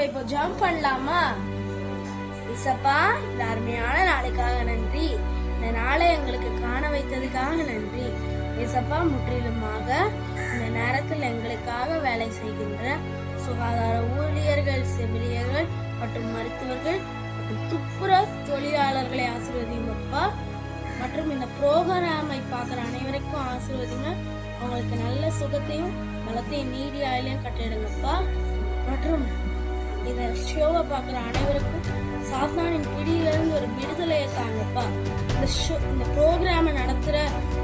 இப்போ ஜம்ப் பண்ணலாமா இசப்பா இந்த அருமையான நாளுக்காக நன்றி இந்த நாளை எங்களுக்கு காண வைத்ததுக்காக நன்றி இசப்பா முற்றிலுமாக இந்த நேரத்தில் எங்களுக்காக வேலை செய்கின்ற சுகாதார ஊழியர்கள் செவிலியர்கள் மற்றும் மருத்துவர்கள் மற்றும் துப்புர தொழிலாளர்களை ஆசீர்வதியும் அப்பா மற்றும் இந்த ப்ரோக்ராமை பார்க்குற அனைவருக்கும் ஆசீர்வதிங்க அவங்களுக்கு நல்ல சுகத்தையும் பலத்தையும் நீடி ஆயிலையும் கட்டிடுங்கப்பா மற்றும் இந்த ஷோவை பார்க்குற அனைவருக்கும் சாத்தானின் பிடியிலிருந்து ஒரு விடுதலையை தாங்கப்பா இந்த ஷோ இந்த ப்ரோக்ராமை நடத்துகிற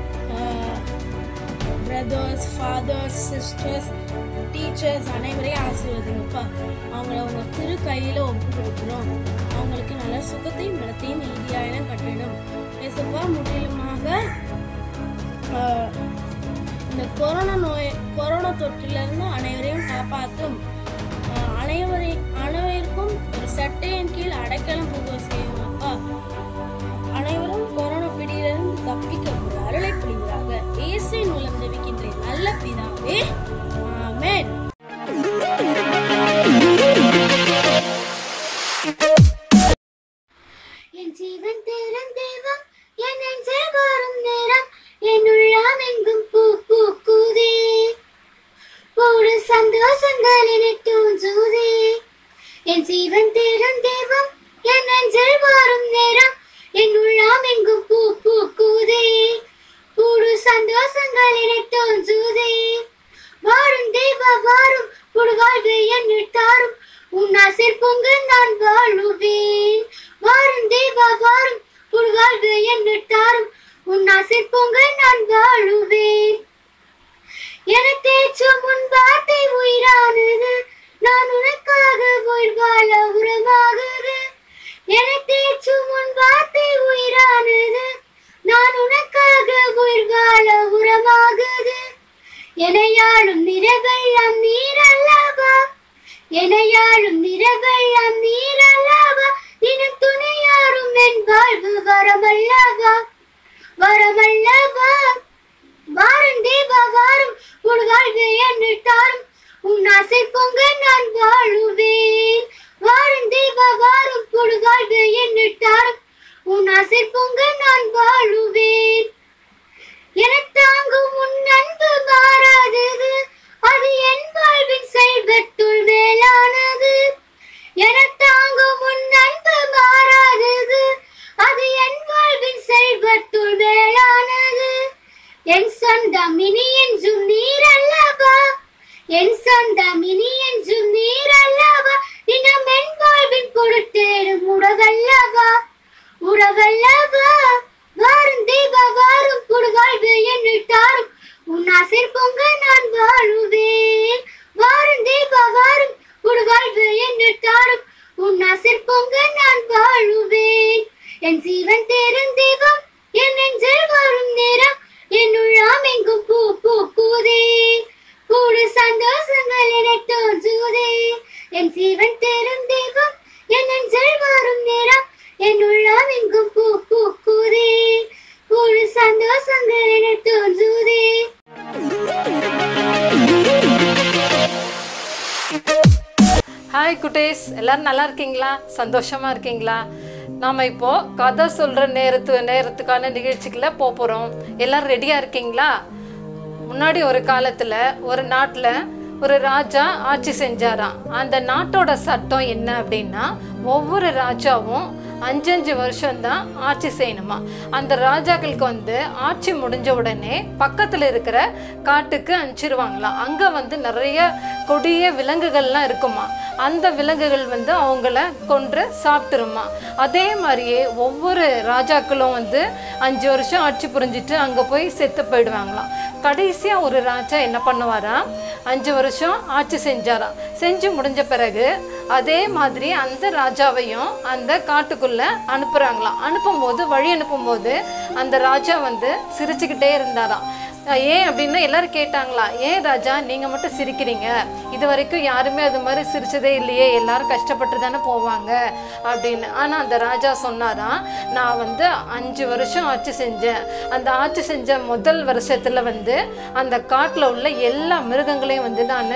பிரதர்ஸ் ஃபாதர்ஸ் சிஸ்டர்ஸ் டீச்சர்ஸ் அனைவரையும் ஆசீர்வதிங்கப்பா அவங்கள உங்க திரு கையில ஒப்பு கொடுக்குறோம் அவங்களுக்கு நல்ல சுகத்தையும் பலத்தையும் நீதியாயிலும் கட்டிடும் ஏசப்பா முற்றிலுமாக ஆஹ், இந்த கொரோனா நோய் கொரோனா தொற்றிலிருந்து அனைவரையும் காப்பாற்றும் ஆஹ், அனைவரை அனைவருக்கும் ஒரு சட்டையின் கீழ் அடைக்கலம் புக செய்வோம்ப்பா அனைவரும் கொரோனா பிடியிலிருந்து தப்பிக்க ஒரு அருளை புரிவதாக இயேசுவின் மூலம் ஜெபிக்கின்றேன் நல்ல பிதாவே ஆமென் என் ஜீவன் தேரும் தெய்வம் என் நெஞ்சில் வரும் நேரம் என் உள்ளம் எங்கும் பூ பூக்குதே ஒரு சந்தோஷங்கள் எனட்டும் ஜூதே என் ஜீவன் தேரும் தெய்வம் என் நெஞ்சில் வரும் நேரம் என் உள்ளம் எங்கும் பூ பூக்குதே ஒரு சந்தோஷங்கள் எனட்டும் ஜூதே வாரும் தெய்வ வாரும் ஒரு வாழ்வு என்னில் தாரும் உன் ஆசிர் பொங்க நான் வாழுவேன் வாரும் தெய்வ வாரும் ஒரு வாழ்வு என்னில் தாரும் உன் ஆசிர் பொங்க நான் வாழுவேன் என தேச்சும் உன் வார்த்தை உயிரானது நான் உனக்காக உயிர் வாழ உறவாகுது என தேச்சும் உன் வார்த்தை உயிரானது நான் உனக்காக உயிர் வாழ உறவாகுது எனையாளும் நிறவெல்லாம் நீரல்லவா எனையாளும் நிறவெல்லாம் நீரல்லவா தினம் துணையாரும் என் வாழ்வு வரமல்லவா வரமல்லவா வாரும் தேவா வாரும் உன் வாழ்வு என்னில் தாரும் உன் ஆசை பொங்க நான் வாழுவேன் வாரும் தேவா வாரும் உன் வாழ்வு என்னில் தாரும் உன் ஆசை பொங்க நான் வாழுவேன் எனத் தாங்கும் உன் அன்பு மாறாதது அது என் வாழ்வின் செல்வத்துள் மேலானது எனத் தாங்கும் உன் அன்பு மாறாதது அது என் வாழ்வின் செல்வத்துள் மேலானது என் சொந்தம் இனி என்றும் நீர் அல்லவா என் சொந்தம் இனி என்றும் நீர் அல்லவா தினம் என் வாழ்வின் பொருட்டேறும் உறவல்லவா உறவல்லவா வாரும் தெய்வ வாரும் ஒரு வாழ்வு என்னில் தாரும் உன் ஆசிர் பொங்க நான் வாழுவேன் வாரும் தெய்வ வாரும் ஒரு வாழ்வு என்னில் தாரும் உன் ஆசிர் பொங்க நான் வாழுவேன் என் ஜீவன் தேரும் தெய்வம் என் நெஞ்சில் வரும் நேரம் என் உள்ளம் எங்கும் பூ பூக்குதே கூடு சந்தோஷங்கள் எனக்கு தோன்றுதே என் ஜீவன் தேரும் தெய்வம் என் நெஞ்சில் வரும் நேரம் என் உள்ளம் எங்கும் பூ பூக்குதே கூடு சந்தோஷங்கள் எனக்கு தோன்றுதே ஹாய் குட்டீஸ் எல்லாரும் நல்லா இருக்கீங்களா சந்தோஷமா இருக்கீங்களா நாம இப்போ கதை சொல்ற நேரத்து நேரத்துக்கான நிகழ்ச்சிக்குள்ள போக போறோம் எல்லாரும் ரெடியா இருக்கீங்களா முன்னாடி ஒரு காலத்துல ஒரு நாட்டுல ஒரு ராஜா ஆட்சி செஞ்சாராம் அந்த நாட்டோட சட்டம் என்ன அப்படின்னா ஒவ்வொரு ராஜாவும் அஞ்சஞ்சு வருஷம்தான் ஆட்சி செய்யணுமா அந்த ராஜாக்களுக்கு வந்து ஆட்சி முடிஞ்ச உடனே பக்கத்தில் இருக்கிற காட்டுக்கு அனுப்பிச்சிருவாங்களாம் அங்கே வந்து நிறைய கொடிய விலங்குகள்லாம் இருக்குமா அந்த விலங்குகள் வந்து அவங்கள கொன்று சாப்பிட்டுருமா அதே மாதிரியே ஒவ்வொரு ராஜாக்களும் வந்து அஞ்சு வருஷம் ஆட்சி புரிஞ்சிட்டு அங்கே போய் செத்து போயிடுவாங்களாம் கடைசியாக ஒரு ராஜா என்ன பண்ணுவாராம் அஞ்சு வருஷம் ஆட்சி செஞ்சாராம் செஞ்சு முடிஞ்ச பிறகு அதே மாதிரி அந்த ராஜாவையும் அந்த காட்டுக்குள்ள அனுப்புறாங்களாம் அனுப்பும்போது வழி அனுப்பும்போது அந்த ராஜா வந்து சிரிச்சுக்கிட்டே இருந்தாராம் அஹ் ஏன் அப்படின்னா எல்லாரும் கேட்டாங்களா ஏன் ராஜா நீங்க மட்டும் சிரிக்கிறீங்க இது வரைக்கும் யாருமே அது மாதிரி சிரிச்சதே இல்லையே எல்லாரும் கஷ்டப்பட்டு தானே போவாங்க அப்படின்னு ஆனா அந்த ராஜா சொன்னாராம் நான் வந்து அஞ்சு வருஷம் ஆட்சி செஞ்சேன் அந்த ஆட்சி செஞ்ச முதல் வருஷத்துல வந்து அந்த காட்டுல உள்ள எல்லா மிருகங்களையும் வந்து நான்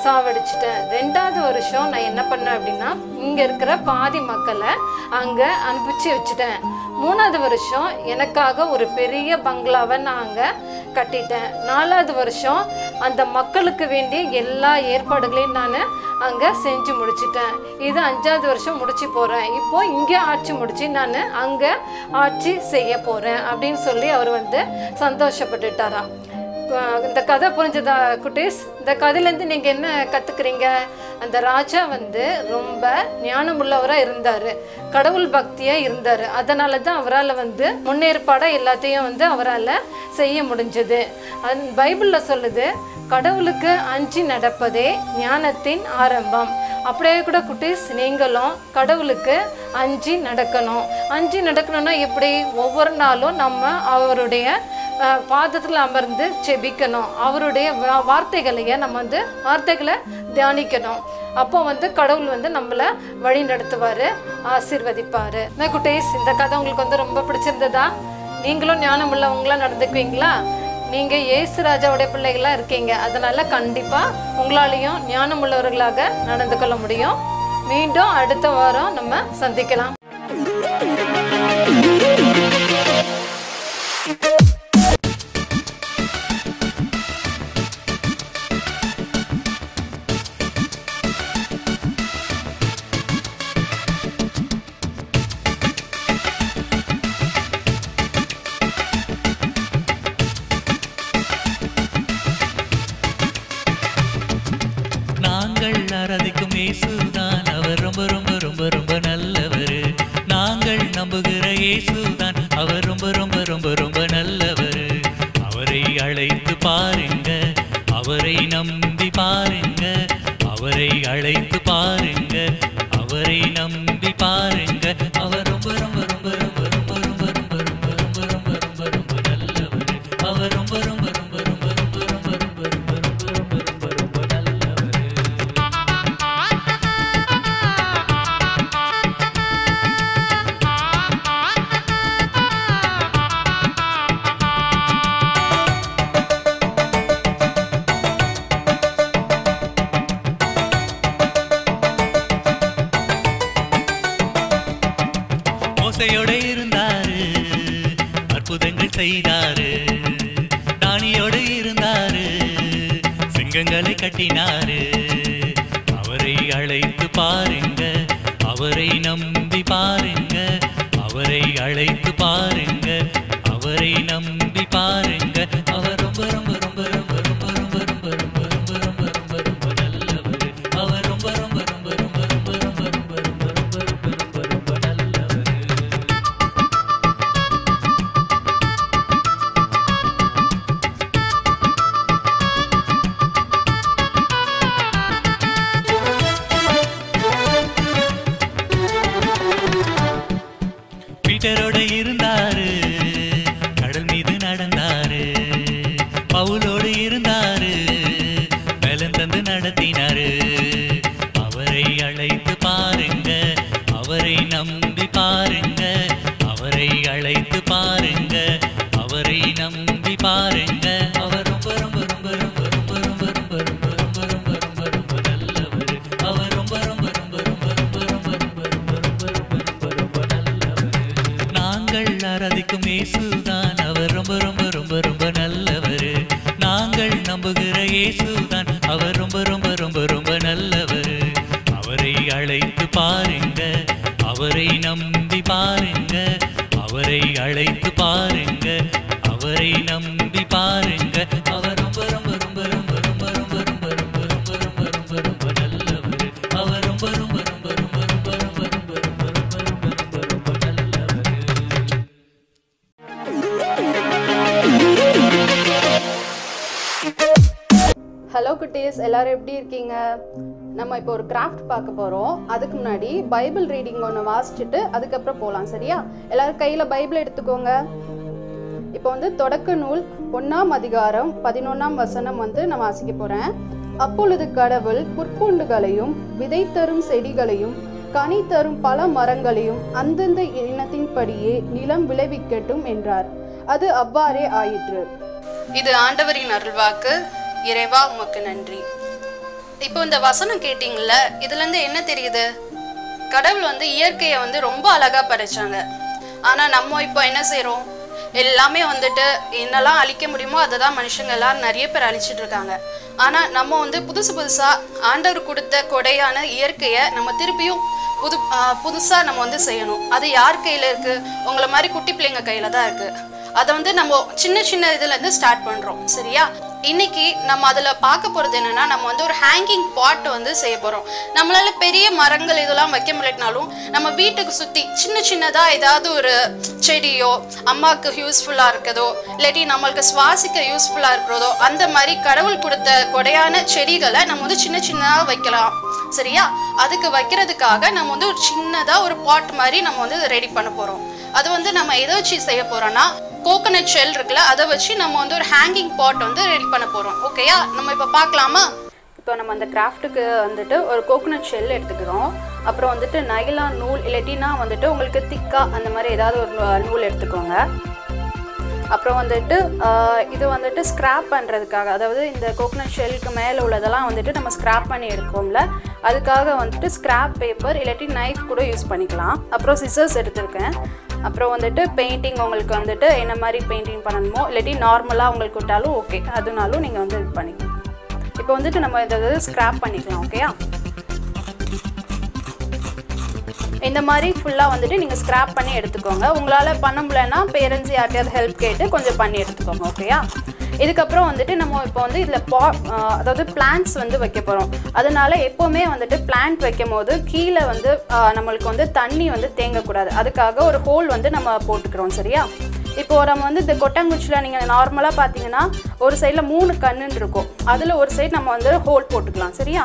சாவடிச்சிட்டேன் ரெண்டாவது வருஷம் நான் என்ன பண்ணேன் அப்படின்னா இங்கே இருக்கிற பாதி மக்களை அங்கே அனுப்பிச்சு வச்சுட்டேன் மூணாவது வருஷம் எனக்காக ஒரு பெரிய பங்களாவை நான் அங்கே கட்டிட்டேன் நாலாவது வருஷம் அந்த மக்களுக்கு வேண்டிய எல்லா ஏற்பாடுகளையும் நான் அங்கே செஞ்சு முடிச்சிட்டேன் இது அஞ்சாவது வருஷம் முடிச்சு போகிறேன் இப்போ இங்கே ஆட்சி முடிச்சு நான் அங்கே ஆட்சி செய்ய போகிறேன் அப்படின்னு சொல்லி அவர் வந்து சந்தோஷப்பட்டுட்டாராம் அஹ் இந்த கதை புரிஞ்சதா குட்டீஸ் இந்த கதையிலேருந்து நீங்கள் என்ன கற்றுக்குறீங்க அந்த ராஜா வந்து ரொம்ப ஞானமுள்ளவராக இருந்தார் கடவுள் பக்தியாக இருந்தார் அதனால தான் அவரால் வந்து முன்னேற்பாடாக எல்லாத்தையும் வந்து அவரால் செய்ய முடிஞ்சது அது பைபிளில் சொல்லுது கடவுளுக்கு அஞ்சி நடப்பதே ஞானத்தின் ஆரம்பம் அப்படியே கூட குட்டீஸ் நீங்களும் கடவுளுக்கு அஞ்சி நடக்கணும் அஞ்சி நடக்கணும்னா எப்படி ஒவ்வொரு நாளும் நம்ம அவருடைய அஹ், பாதத்தில் அமர்ந்து செபிக்கணும் அவருடைய வா- வார்த்தைகளையே நம்ம வந்து வார்த்தைகளை தியானிக்கணும் அப்போ வந்து கடவுள் வந்து நம்மளை வழி நடத்துவார் ஆசீர்வதிப்பார் என்ன குட்டீஸ் இந்த கதை உங்களுக்கு வந்து ரொம்ப பிடிச்சிருந்ததா நீங்களும் ஞானம் உள்ளவங்களா நடந்துக்குவீங்களா நீங்கள் ஏசு ராஜாவுடைய பிள்ளைகளாக இருக்கீங்க அதனால் கண்டிப்பாக உங்களாலையும் ஞானம் உள்ளவர்களாக நடந்து கொள்ள முடியும் மீண்டும் அடுத்த வாரம் நம்ம சந்திக்கலாம் நாங்கள் ஆராதிக்கும் இயேசுதான் அவர் ரொம்ப ரொம்ப ரொம்ப ரொம்ப நல்லவர் நாங்கள் நம்புகிற இயேசுதான் அவர் ரொம்ப ரொம்ப ரொம்ப ரொம்ப நல்லவர் அவரை அழைத்து பாருங்க அவரை நம்பி பாருங்க அவரை அழைத்து பாருங்க அவரை நம்பி பாருங்க அவர் ரொம்ப ரொம்ப ரொம்ப ரொம்ப ரொம்ப ரொம்ப ரொம்ப ரொம்ப ரொம்ப ரொம்ப ரொம்ப ரொம்ப நல்லவர் அவர் ரொம்ப ரொம்ப ரொம்ப ரொம்ப ரொம்ப ரொம்ப ரொம்ப ரொம்ப ரொம்ப ரொம்ப ரொம்ப ரொம்ப நல்லவர் மோசையோட இருந்தாரு அற்புதங்கள் செய்தாரு தானியோடு இருந்தாரு சிங்கங்களை கட்டினாரு அவரை அழைத்து பாருங்க அவரை நம்பி பாருங்க அவரை அழைத்து பாருங்க அவரை நம்பி பாருங்க அவர் ரொம்ப ரொம்ப ரொம்ப ரொம்ப ரொம்ப ரொம்ப ரொம்ப ரொம்ப ரொம்ப ரொம்ப ரொம்ப ரொம்ப நல்லவர் அவர் ரொம்ப ரொம்ப ரொம்ப ரொம்ப ரொம்ப ரொம்ப ரொம்ப ரொம்ப ரொம்ப ரொம்ப ரொம்ப ரொம்ப நல்லவர் பீட்டரோட இருந்தாரு கடல் மீது நடந்தாரு பவுலோடு இருந்தாரு பலன் தந்து நடத்தினாரு அவரை அழைத்து பாருங்க அவரை நம்பி பாருங்க அவரை அழைத்து பாருங்க அவரை நம்பி பாருங்க அவர் ரொம்ப ரொம்ப ரொம்ப ரொம்ப ரொம்ப ரொம்ப ரொம்ப ரொம்ப ரொம்ப ரொம்ப ரொம்ப ரொம்ப நல்லவர் அவர் ரொம்ப ரொம்ப ரொம்ப ரொம்ப ரொம்ப ரொம்ப ரொம்ப ரொம்ப ரொம்ப ரொம்ப ரொம்ப ரொம்ப நல்லவர் நாங்கள் ஆராதிக்கும் இயேசுதான் அவர் ரொம்ப ரொம்ப ரொம்ப ரொம்ப நல்லவர் நாங்கள் நம்புகிற இயேசுதான் அவர் ரொம்ப ரொம்ப ரொம்ப ரொம்ப நல்லவர் அவரை அழைத்து பாருங்க அவரை நம்பி பாருங்க அவரை அழைத்து பாருங்க அவரை நம்பி பாருங்க அவர் ரொம்ப ரொம்ப ரொம்ப ரொம்ப ரொம்ப ரொம்ப ரொம்ப ரொம்ப ரொம்ப ரொம்ப ரொம்ப ரொம்ப நல்லவர் அவர் ரொம்ப ரொம்ப ரொம்ப ரொம்ப ரொம்ப ரொம்ப ரொம்ப ரொம்ப ரொம்ப ரொம்ப ரொம்ப ரொம்ப நல்லவர் ஹலோ குட்டீஸ் எல்லாரும் எப்படி இருக்கீங்க நம்ம இப்போ ஒரு கிராஃப்ட் பார்க்க போகிறோம் அதுக்கு முன்னாடி பைபிள் ரீடிங் ஒன்று வாசிச்சுட்டு அதுக்கப்புறம் போகலாம் சரியா எல்லாரும் கையில் பைபிள் எடுத்துக்கோங்க இப்போ வந்து தொடக்க நூல் ஒன்றாம் அதிகாரம் பதினொன்றாம் வசனம் வந்து நான் வாசிக்க போகிறேன் அப்பொழுது கடவுள் புற்பூண்டுகளையும் விதை தரும் செடிகளையும் கனி தரும் பல மரங்களையும் அந்தந்த இனத்தின்படியே நிலம் விளைவிக்கட்டும் என்றார் அது அவ்வாறே ஆயிற்று இது ஆண்டவரின் அருள்வாக்கு இறைவா உமக்கு நன்றி இப்போ இந்த வசனம் கேட்டிங்கல்ல இதுல இருந்து என்ன தெரியுது கடவுள் வந்து இயற்கையை வந்து ரொம்ப அழகா படைச்சாங்க ஆனா நம்ம இப்போ என்ன செய்றோம் எல்லாமே வந்துட்டு என்னெல்லாம் அழிக்க முடியுமோ அதை தான் மனுஷங்க எல்லாம் நிறைய பேர் அழிச்சிட்டு இருக்காங்க ஆனா நம்ம வந்து புதுசு புதுசா ஆண்டவர் கொடுத்த கொடையான இயற்கையை நம்ம திருப்பியும் புது ஆஹ் புதுசா நம்ம வந்து செய்யணும் அது யார் கையில இருக்கு உங்களை மாதிரி குட்டி பிள்ளைங்க கையில தான் இருக்கு அதை வந்து நம்ம சின்ன சின்ன இதுல இருந்து ஸ்டார்ட் பண்றோம் சரியா இன்னைக்கு நம்ம அதுல பார்க்க போறது என்னன்னா நம்ம வந்து ஒரு ஹேங்கிங் பாட் வந்து செய்ய போறோம் நம்மளால பெரிய மரங்கள் இதெல்லாம் வைக்க முடியலனாலும் நம்ம வீட்டுக்கு சுத்தி சின்ன சின்னதா ஏதாவது ஒரு செடியோ அம்மாவுக்கு யூஸ்ஃபுல்லா இருக்கதோ இல்லாட்டி நம்மளுக்கு சுவாசிக்க யூஸ்ஃபுல்லா இருக்கிறதோ அந்த மாதிரி கடவுள் கொடுத்த கொடையான செடிகளை நம்ம வந்து சின்ன சின்னதா வைக்கலாம் சரியா அதுக்கு வைக்கிறதுக்காக நம்ம வந்து ஒரு சின்னதா ஒரு பாட் மாதிரி நம்ம வந்து ரெடி பண்ண போறோம் அது வந்து நம்ம எதை வச்சு செய்ய போறோம்னா கோகனட் ஷெல் இருக்குல்ல அதை வச்சு நம்ம வந்து ஒரு ஹேங்கிங் பாட் வந்து ரெடி பண்ண போறோம் ஓகேயா நம்ம இப்போ பார்க்கலாமா இப்போ நம்ம அந்த கிராஃப்ட்டுக்கு வந்துட்டு ஒரு கோகனட் ஷெல் எடுத்துக்கிறோம் அப்புறம் வந்துட்டு நைலான் நூல் இல்லாட்டினா வந்துட்டு உங்களுக்கு திக்கா அந்த மாதிரி ஏதாவது ஒரு நூ- நூல் எடுத்துக்கோங்க அப்புறம் வந்துட்டு ஆஹ், இது வந்துட்டு ஸ்க்ராப் பண்ணுறதுக்காக அதாவது இந்த கோகனட் ஷெல்லுக்கு மேலே உள்ளதெல்லாம் வந்துட்டு நம்ம ஸ்க்ராப் பண்ணி எடுக்கோம்ல அதுக்காக வந்துட்டு ஸ்க்ராப் பேப்பர் இல்லாட்டி நைஃப் கூட யூஸ் பண்ணிக்கலாம் அப்புறம் சிசர்ஸ் எடுத்திருக்கேன் அப்புறம் வந்துட்டு பெயிண்டிங் உங்களுக்கு வந்துட்டு என்ன மாதிரி பெயிண்டிங் பண்ணணுமோ இல்லாட்டி நார்மலாக உங்களுக்கு விட்டாலும் ஓகே அதுனாலும் நீங்கள் வந்து இது பண்ணிக்கலாம் இப்போ வந்துட்டு நம்ம இதை ஸ்க்ராப் பண்ணிக்கலாம் ஓகேயா இந்த மாதிரி ஃபுல்லாக வந்துட்டு நீங்கள் ஸ்க்ராப் பண்ணி எடுத்துக்கோங்க உங்களால் பண்ண முடியலன்னா பேரண்ட்ஸ் யார்ட்டையாவது ஹெல்ப் கேட்டு கொஞ்சம் பண்ணி எடுத்துக்கோங்க ஓகேயா இதுக்கப்புறம் வந்துட்டு நம்ம இப்போ வந்து இதில் பா ஆஹ் அதாவது பிளான்ட்ஸ் வந்து வைக்க போகிறோம் அதனால எப்போவுமே வந்துட்டு பிளான்ட் வைக்கும் போது கீழே வந்து ஆஹ் நம்மளுக்கு வந்து தண்ணி வந்து தேங்கக்கூடாது அதுக்காக ஒரு ஹோல் வந்து நம்ம போட்டுக்கிறோம் சரியா இப்போ நம்ம வந்து இந்த கொட்டாங்குச்சியில் நீங்கள் நார்மலாக பார்த்தீங்கன்னா ஒரு சைடில் மூணு கண்ணுன்னு இருக்கும் அதில் ஒரு சைடு நம்ம வந்து ஹோல் போட்டுக்கலாம் சரியா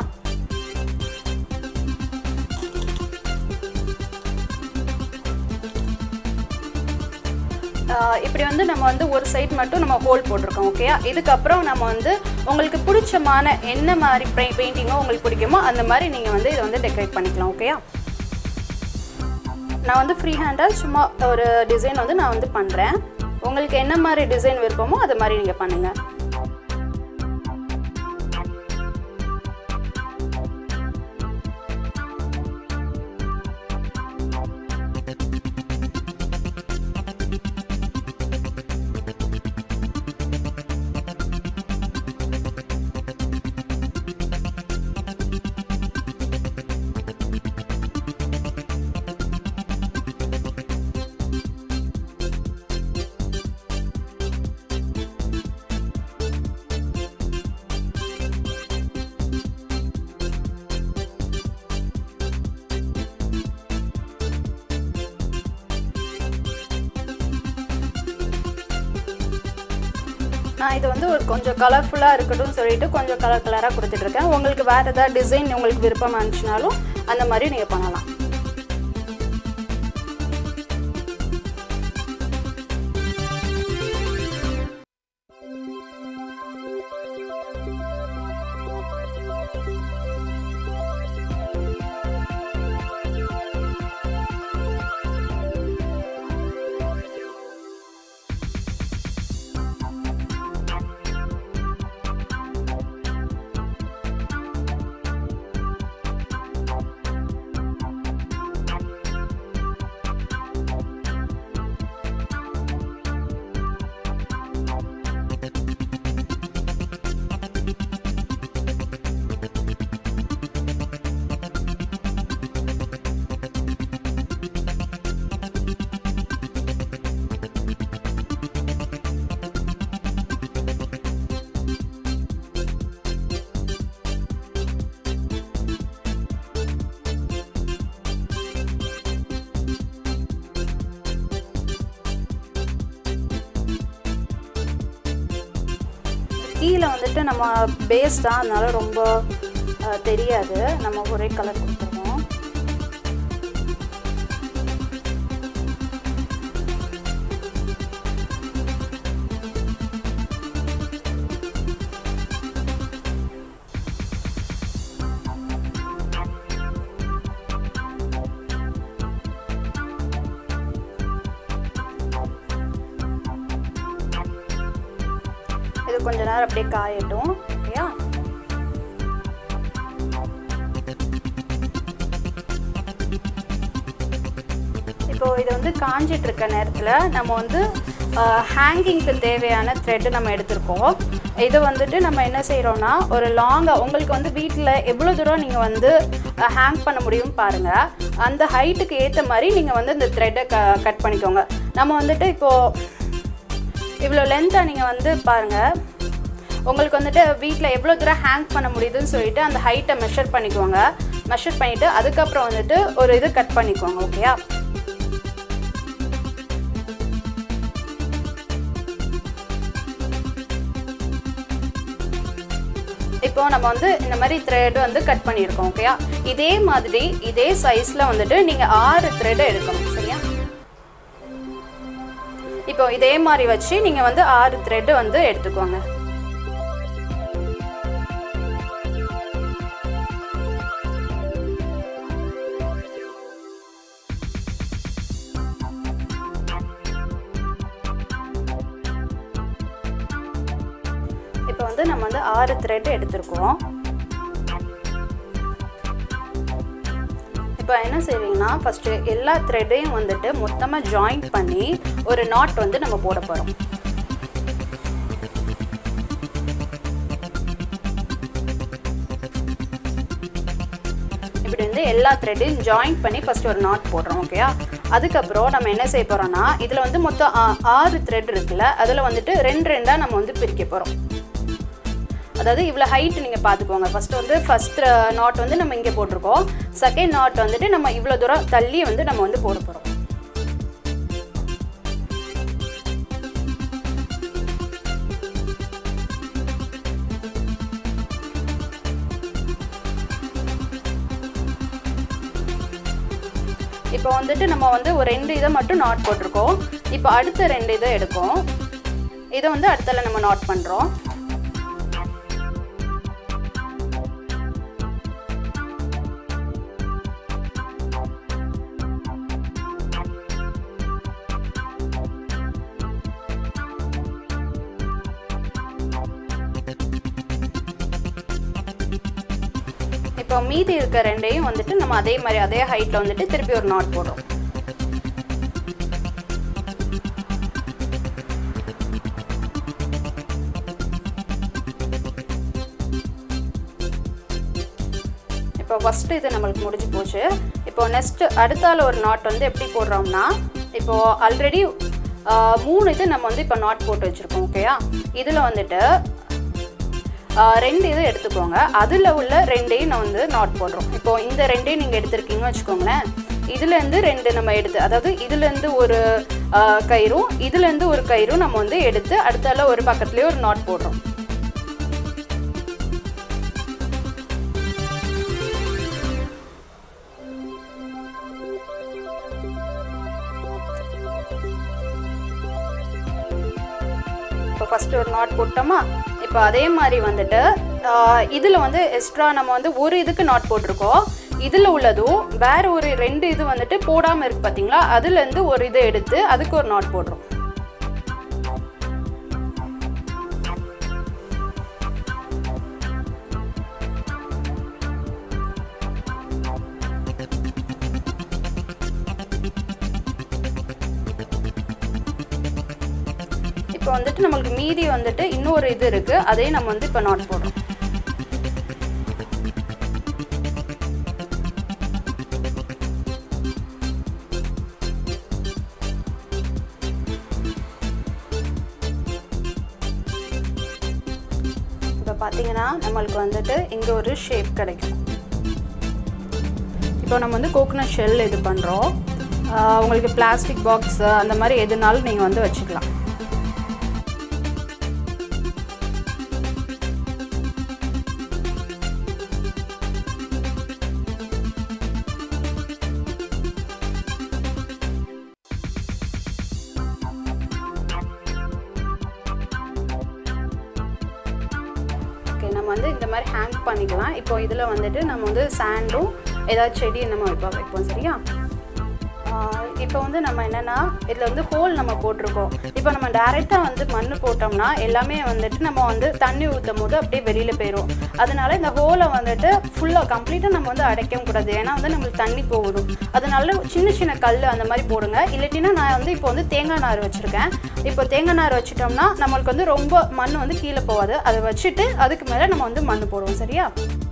ஆஹ் இப்படி வந்து நம்ம வந்து ஒரு சைடு மட்டும் நம்ம ஹோல் போட்டிருக்கோம் ஓகேயா இதுக்கப்புறம் நம்ம வந்து உங்களுக்கு பிடிச்சமான என்ன மாதிரி பெயிண்டிங்கோ உங்களுக்கு பிடிக்குமோ அந்த மாதிரி நீங்கள் வந்து இதை வந்து டெக்கரேட் பண்ணிக்கலாம் ஓகேயா நான் வந்து ஃப்ரீ ஹேண்டாக சும்மா ஒரு டிசைன் வந்து நான் வந்து பண்ணுறேன் உங்களுக்கு என்ன மாதிரி டிசைன் விருப்பமோ அது மாதிரி நீங்கள் பண்ணுங்கள் நான் இது வந்து ஒரு கொஞ்சம் கலர்ஃபுல்லாக இருக்கட்டும் சொல்லிட்டு கொஞ்சம் கலர் கலராக கொடுத்துட்ருக்கேன் உங்களுக்கு வேறு ஏதாவது டிசைன் உங்களுக்கு விருப்பமாக இருந்துச்சுனாலும் அந்த மாதிரி நீங்கள் பண்ணலாம் கீழே வந்துட்டு நம்ம பேஸ் தான் அதனால ரொம்ப அஹ், தெரியாது நம்ம ஒரே கலர் கொடுத்துருவோம் இது கொஞ்ச நேரம் அப்படியே காயட்டும் ஓகேயா இப்போ இது வந்து காஞ்சிட்டு இருக்க நேரத்தில் நம்ம வந்து ஹேங்கிங்க்கு தேவையான த்ரெட்டு நம்ம எடுத்திருக்கோம் இது வந்துட்டு நம்ம என்ன செய்கிறோம்னா ஒரு லாங்காக உங்களுக்கு வந்து வீட்டில் எவ்வளோ தூரம் நீங்கள் வந்து ஹேங் பண்ண முடியும் பாருங்கள் அந்த ஹைட்டுக்கு ஏற்ற மாதிரி நீங்கள் வந்து இந்த த்ரெட்டை க கட் பண்ணிக்கோங்க நம்ம வந்துட்டு இப்போது இவ்வளோ லென்த்தாக நீங்கள் வந்து பாருங்கள் உங்களுக்கு வந்துட்டு வீட்டில் எவ்வளோ தூரம் ஹேங் பண்ண முடியுதுன்னு சொல்லிட்டு அந்த ஹைட்டை மெஷர் பண்ணிக்கோங்க மெஷர் பண்ணிவிட்டு அதுக்கப்புறம் வந்துட்டு ஒரு இது கட் பண்ணிக்கோங்க ஓகேயா இப்போ நம்ம வந்து இந்த மாதிரி த்ரெட் வந்து கட் பண்ணியிருக்கோம் ஓகேயா இதே மாதிரி இதே சைஸில் வந்துட்டு நீங்கள் ஆறு த்ரெட் எடுக்கணும் சரியா இப்போ இதே மாதிரி வச்சு நீங்கள் வந்து ஆறு த்ரெட் வந்து எடுத்துக்கோங்க இப்போ வந்து நம்ம வந்து ஆறு த்ரெட் எடுத்திருக்கோம் இப்போ என்ன செய்வீங்கன்னா ஃபஸ்ட்டு எல்லா த்ரெட்டையும் வந்துட்டு மொத்தமாக ஜாயின் பண்ணி ஒரு நாட் வந்து நம்ம போட போகிறோம் இப்படி வந்து எல்லா த்ரெட்டையும் ஜாயின் பண்ணி ஃபஸ்ட் ஒரு நாட் போடுறோம் ஓகேயா அதுக்கப்புறம் நம்ம என்ன செய்ய போகிறோம்னா இதில் வந்து மொத்தம் ஆ- ஆறு த்ரெட் இருக்குல்ல அதில் வந்துட்டு ரெண்டு ரெண்டாக நம்ம வந்து பிரிக்க போகிறோம் அதாவது இவ்வளோ ஹைட் நீங்கள் பார்த்துக்கோங்க ஃபர்ஸ்ட் வந்து ஃபர்ஸ்ட் நாட் வந்து நம்ம இங்கே போட்டிருக்கோம் செகண்ட் நாட் வந்துட்டு நம்ம இவ்வளோ தூரம் தள்ளி வந்து நம்ம வந்து போட போகிறோம் இப்போ வந்துட்டு நம்ம வந்து ஒரு ரெண்டு இதை மட்டும் நாட் போட்டிருக்கோம் இப்போ அடுத்த ரெண்டு இதை எடுக்கும் இதை வந்து அடுத்தல நம்ம நாட் பண்ணுறோம் இப்போ மீதி இருக்க ரெண்டையும் வந்துட்டு நம்ம அதே மாதிரி அதே ஹைட்டில் வந்துட்டு திருப்பி ஒரு நாட் போடுறோம் இப்போ ஃபஸ்ட்டு இது நம்மளுக்கு முடிஞ்சு போச்சு இப்போ நெக்ஸ்ட் அடுத்தால ஒரு நாட் வந்து எப்படி போடுறோம்னா இப்போ ஆல்ரெடி மூணு இது நம்ம வந்து இப்போ நாட் போட்டு வச்சுருக்கோம் ஓகேயா இதில் வந்துட்டு ஆஹ் ரெண்டு இது எடுத்துக்கோங்க அதில் உள்ள ரெண்டையும் நான் வந்து நாட் போடுறோம் இப்போ இந்த ரெண்டையும் நீங்கள் எடுத்திருக்கீங்கன்னு வச்சுக்கோங்களேன் இதுலேருந்து ரெண்டு நம்ம எடுத்து அதாவது இதுலேருந்து ஒரு ஆஹ் கயிறும் இதுலேருந்து ஒரு கயிறும் நம்ம வந்து எடுத்து அடுத்தால ஒரு பக்கத்துலேயே ஒரு நாட் போடுறோம் இப்போ ஃபஸ்ட்டு ஒரு நாட் போட்டோமா இப்போ அதே மாதிரி வந்துட்டு இதில் வந்து எக்ஸ்ட்ரா நம்ம வந்து ஒரு இதுக்கு நாட் போட்டிருக்கோம் இதில் உள்ளதும் வேற ஒரு ரெண்டு இது வந்துட்டு போடாமல் இருக்கு பார்த்தீங்களா அதுலேருந்து ஒரு இதை எடுத்து அதுக்கு ஒரு நாட் போடுறோம் இப்போ வந்துட்டு நம்மளுக்கு மீதி வந்துட்டு இன்னொரு இது இருக்கு அதையும் நம்ம வந்து இப்போ நாட் போடுறோம் இப்போ பார்த்தீங்கன்னா நம்மளுக்கு வந்துட்டு இங்கே ஒரு ஷேப் கிடைக்கும் இப்போ நம்ம வந்து கோகனட் ஷெல் இது பண்ணுறோம் உங்களுக்கு பிளாஸ்டிக் பாக்ஸ் அந்த மாதிரி எதுனாலும் நீங்கள் வந்து வச்சுக்கலாம் ஓகே நம்ம வந்து இந்த மாதிரி ஹேங் பண்ணிக்கலாம் இப்போ இதில் வந்துட்டு நம்ம வந்து சாண்டும் ஏதாவது செடி நம்ம வைப்போம் வைப்போம் சரியா இப்போ வந்து நம்ம என்னென்னா இதில் வந்து ஹோல் நம்ம போட்டிருக்கோம் இப்போ நம்ம டைரெக்டாக வந்து மண் போட்டோம்னா எல்லாமே வந்துட்டு நம்ம வந்து தண்ணி ஊற்றும் போது அப்படியே வெளியில் போயிடும் அதனால இந்த ஹோலை வந்துட்டு ஃபுல்லாக கம்ப்ளீட்டாக நம்ம வந்து அடைக்கவும் கூடாது ஏன்னா வந்து நம்மளுக்கு தண்ணி போகுது அதனால சின்ன சின்ன கல் அந்த மாதிரி போடுங்க இல்லாட்டினா நான் வந்து இப்போ வந்து தேங்காய் நார் வச்சுருக்கேன் இப்போ தேங்காய் நார் வச்சுட்டோம்னா நம்மளுக்கு வந்து ரொம்ப மண் வந்து கீழே போகாது அதை வச்சுட்டு அதுக்கு மேலே நம்ம வந்து மண் போடுவோம் சரியா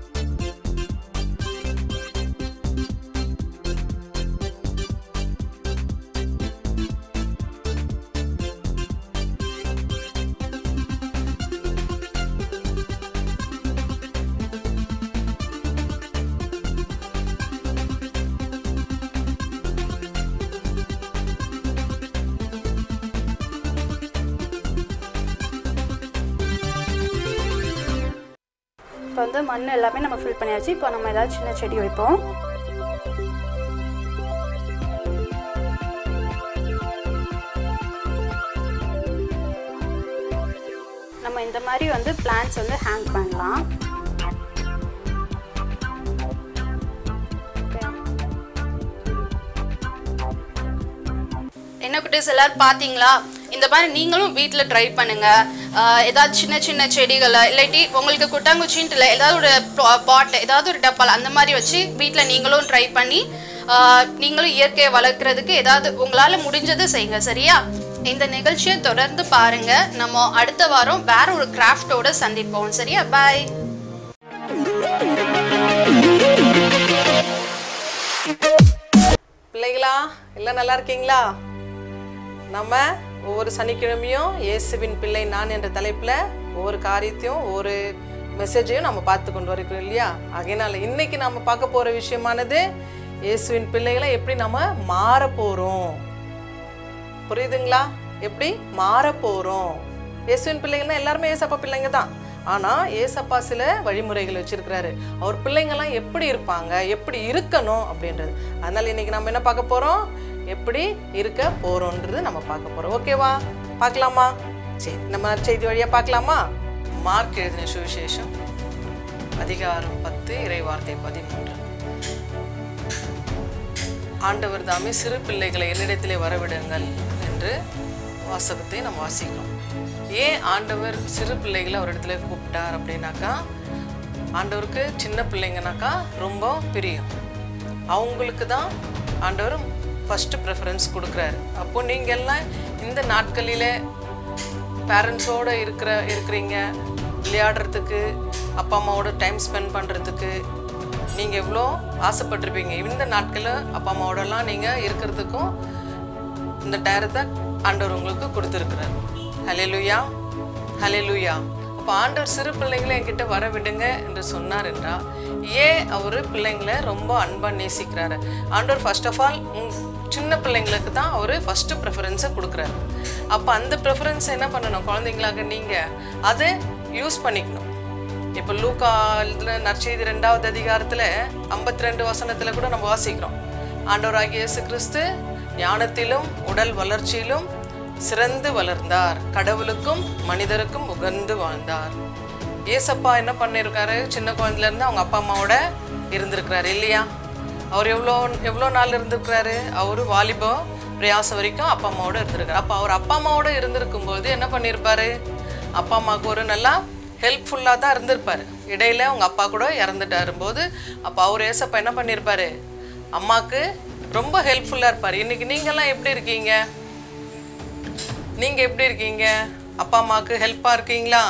இப்போ வந்து மண் எல்லாமே நம்ம ஃபில் பண்ணியாச்சு இப்போ நம்ம ஏதாவது சின்ன செடி வைப்போம் நம்ம இந்த மாதிரி வந்து பிளான்ஸ் வந்து ஹேங் பண்ணலாம் என்ன குட்டீஸ் எல்லாரும் பார்த்தீங்களா இந்த மாதிரி நீங்களும் வீட்டில் ட்ரை பண்ணுங்க ஆஹ் ஏதாவது சின்ன சின்ன செடிகளை இல்லாட்டி உங்களுக்கு குட்டாங்குச்சின்ட்டு இல்லை ஏதாவது ஒரு பாட் ஏதாவது ஒரு டப்பால் அந்த மாதிரி வச்சு வீட்டில் நீங்களும் ட்ரை பண்ணி ஆஹ் நீங்களும் இயற்கையை வளர்க்குறதுக்கு ஏதாவது உங்களால் முடிஞ்சதை செய்யுங்க சரியா இந்த நிகழ்ச்சியை தொடர்ந்து பாருங்க நம்ம அடுத்த வாரம் வேற ஒரு கிராஃப்டோட சந்திப்போம் சரியா பாய் பிள்ளைகளா எல்லாம் நல்லா இருக்கீங்களா நம்ம ஒவ்வொரு சனிக்கிழமையும் இயேசுவின் பிள்ளை நான் என்ற தலைப்பில் ஒவ்வொரு காரியத்தையும் ஒவ்வொரு மெசேஜையும் நம்ம பார்த்து கொண்டு வரைக்கிறோம் இல்லையா ஆகையினால இன்னைக்கு நம்ம பார்க்க போகிற விஷயமானது இயேசுவின் பிள்ளைகளை எப்படி நம்ம மாற போகிறோம் புரியுதுங்களா எப்படி மாற போகிறோம் இயேசுவின் பிள்ளைகள்னா எல்லாருமே ஏசப்பா பிள்ளைங்க தான் ஆனால் ஏசப்பா சில வழிமுறைகள் வச்சிருக்கிறாரு அவர் பிள்ளைங்கள்லாம் எப்படி இருப்பாங்க எப்படி இருக்கணும் அப்படின்றது அதனால இன்னைக்கு நம்ம என்ன பார்க்க போகிறோம் எப்படி இருக்க போகிறோன்றது நம்ம பார்க்க போகிறோம் ஓகேவா பார்க்கலாமா சரி நம்ம செய்தி வழியாக பார்க்கலாமா மார்க் எழுதின சுவிசேஷம் அதிகாரம் பத்து இறைவார்த்தை பதிமூன்று ஆண்டவர் தாமே சிறு பிள்ளைகளை என்னிடத்திலே வரவிடுங்கள் என்று வாசகத்தை நம்ம வாசிக்கிறோம் ஏன் ஆண்டவர் சிறு பிள்ளைகளை அவரிடத்துல கூப்பிட்டார் அப்படின்னாக்கா ஆண்டவருக்கு சின்ன பிள்ளைங்கனாக்கா ரொம்ப பிரியம் அவங்களுக்கு தான் ஆண்டவர் ஃபஸ்ட்டு ப்ரிஃபரன்ஸ் கொடுக்குறாரு அப்போ நீங்கள் எல்லாம் இந்த நாட்களிலே பேரண்ட்ஸோடு இருக்கிற இருக்கிறீங்க விளையாடுறதுக்கு அப்பா அம்மாவோட டைம் ஸ்பெண்ட் பண்ணுறதுக்கு நீங்கள் எவ்வளோ ஆசைப்பட்டிருப்பீங்க இந்த நாட்களில் அப்பா அம்மாவோடலாம் நீங்கள் இருக்கிறதுக்கும் இந்த டயரத்தை ஆண்டவர் உங்களுக்கு கொடுத்துருக்குறாரு ஹலெலுயா ஹலெலுயா அப்போ ஆண்டவர் சிறு பிள்ளைங்களை என்கிட்ட வர விடுங்க என்று சொன்னார் என்றால் ஏன் அவர் பிள்ளைங்களை ரொம்ப அன்பாக நேசிக்கிறாரு ஆண்டவர் ஃபர்ஸ்ட் ஆஃப் ஆல் சின்ன பிள்ளைங்களுக்கு தான் அவர் ஃபஸ்ட்டு ப்ரிஃபரன்ஸை கொடுக்குறாரு அப்போ அந்த ப்ரிஃபரன்ஸை என்ன பண்ணணும் குழந்தைங்களாக நீங்கள் அதை யூஸ் பண்ணிக்கணும் இப்போ லூக்கா இதில் நற்செய்தி ரெண்டாவது அதிகாரத்தில் ஐம்பத்தி ரெண்டு வசனத்தில் கூட நம்ம வாசிக்கிறோம் ஆண்டவராகிய இயேசு கிறிஸ்து ஞானத்திலும் உடல் வளர்ச்சியிலும் சிறந்து வளர்ந்தார் கடவுளுக்கும் மனிதருக்கும் உகந்து வாழ்ந்தார் ஏசப்பா என்ன பண்ணியிருக்காரு சின்ன குழந்தையிலேருந்து அவங்க அப்பா அம்மாவோட இருந்திருக்கிறாரு இல்லையா அவர் எவ்வளோ எவ்வளோ நாள் இருந்திருக்கிறாரு அவர் வாலிபம் பிரயாசம் வரைக்கும் அப்பா அம்மாவோட இருந்திருக்காரு அப்போ அவர் அப்பா அம்மாவோட இருந்திருக்கும்போது என்ன பண்ணியிருப்பாரு அப்பா அம்மாவுக்கு ஒரு நல்லா ஹெல்ப்ஃபுல்லாக தான் இருந்திருப்பாரு இடையில அவங்க அப்பா கூட இறந்துட்டாரு போது அப்போ அவர் ஏசப்பா என்ன பண்ணியிருப்பாரு அம்மாவுக்கு ரொம்ப ஹெல்ப்ஃபுல்லாக இருப்பார் இன்னைக்கு நீங்கள்லாம் எப்படி இருக்கீங்க நீங்கள் எப்படி இருக்கீங்க அப்பா அம்மாவுக்கு ஹெல்ப்பாக இருக்கீங்களா